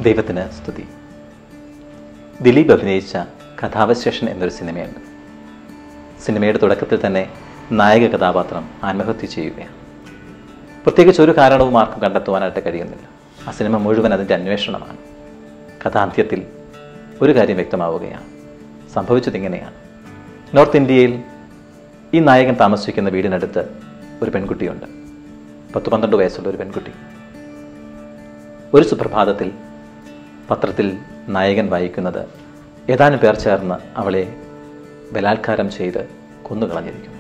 ദൈവത്തിന് സ്തുതി ദിലീപ് അഭിനയിച്ച കഥാവശേഷൻ എന്നൊരു സിനിമയുണ്ട് സിനിമയുടെ തുടക്കത്തിൽ തന്നെ നായക കഥാപാത്രം ആത്മഹത്യ ചെയ്യുകയാണ് പ്രത്യേകിച്ച് ഒരു കാരണവും ആർക്കും കണ്ടെത്തുവാനായിട്ട് കഴിയുന്നില്ല ആ സിനിമ മുഴുവൻ അതിൻ്റെ അന്വേഷണമാണ് കഥാന്ത്യത്തിൽ ഒരു കാര്യം വ്യക്തമാവുകയാണ് സംഭവിച്ചത് ഇങ്ങനെയാണ് നോർത്ത് ഇന്ത്യയിൽ ഈ നായകൻ താമസിക്കുന്ന വീടിനടുത്ത് ഒരു പെൺകുട്ടിയുണ്ട് പത്ത് പന്ത്രണ്ട് വയസ്സുള്ള ഒരു പെൺകുട്ടി ഒരു സുപ്രഭാതത്തിൽ പത്രത്തിൽ നായകൻ വായിക്കുന്നത് ഏതാനും പേർ ചേർന്ന് അവളെ ബലാത്കാരം ചെയ്ത് കൊന്നുകളഞ്ഞിരിക്കുന്നു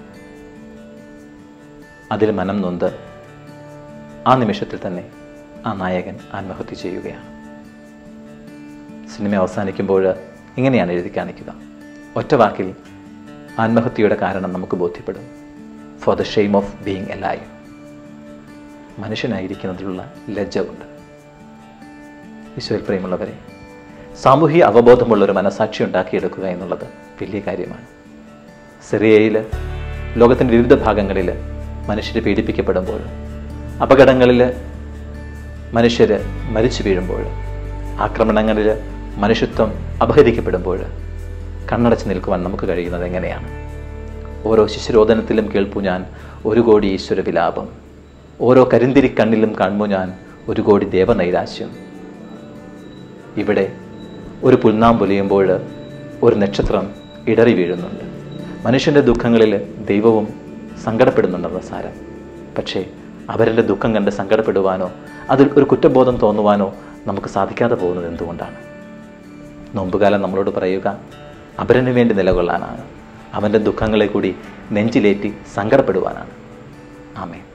അതിൽ മനം നൊന്ത് ആ നിമിഷത്തിൽ തന്നെ ആ നായകൻ ആത്മഹത്യ ചെയ്യുകയാണ് സിനിമ അവസാനിക്കുമ്പോൾ ഇങ്ങനെയാണ് എഴുതി കാണിക്കുക ഒറ്റ വാക്കിൽ ആത്മഹത്യയുടെ കാരണം നമുക്ക് ബോധ്യപ്പെടും for the shame of being alive മനുഷ്യനായിരിക്കുന്നതിലുള്ള ലജ്ജ കൊണ്ട് ഈശ്വര പ്രിയമുള്ളവരെ സാമൂഹിക അവബോധമുള്ള ഒരു മനസാക്ഷി ഉണ്ടാക്കിയെടുക്കുക എന്നുള്ളത് വലിയ കാര്യമാണ് സിറിയയിൽ ലോകത്തിൻ്റെ വിവിധ ഭാഗങ്ങളിൽ മനുഷ്യർ പീഡിപ്പിക്കപ്പെടുമ്പോൾ അപകടങ്ങളിൽ മനുഷ്യർ മരിച്ചു വീഴുമ്പോൾ ആക്രമണങ്ങളിൽ മനുഷ്യത്വം അപഹരിക്കപ്പെടുമ്പോൾ കണ്ണടച്ച് നിൽക്കുവാൻ നമുക്ക് കഴിയുന്നത് എങ്ങനെയാണ് ഓരോ ശിശുരോധനത്തിലും കേൾപ്പു ഞാൻ ഒരു കോടി ഈശ്വര വിലാപം ഓരോ കരിന്തിരി കണ്ണിലും കാണുമ്പോൾ ഞാൻ ഒരു കോടി ദേവനൈരാശ്യം ഇവിടെ ഒരു പുൽനാം പൊലിയുമ്പോൾ ഒരു നക്ഷത്രം ഇടറി വീഴുന്നുണ്ട് മനുഷ്യൻ്റെ ദുഃഖങ്ങളിൽ ദൈവവും സങ്കടപ്പെടുന്നുണ്ടെന്ന് സാരം പക്ഷേ അവരുടെ ദുഃഖം കണ്ട് സങ്കടപ്പെടുവാനോ അതിൽ ഒരു കുറ്റബോധം തോന്നുവാനോ നമുക്ക് സാധിക്കാതെ പോകുന്നത് എന്തുകൊണ്ടാണ് നോമ്പുകാലം നമ്മളോട് പറയുക അപരന് വേണ്ടി നിലകൊള്ളാനാണ് അവൻ്റെ ദുഃഖങ്ങളെ കൂടി നെഞ്ചിലേറ്റി സങ്കടപ്പെടുവാനാണ് ആമേ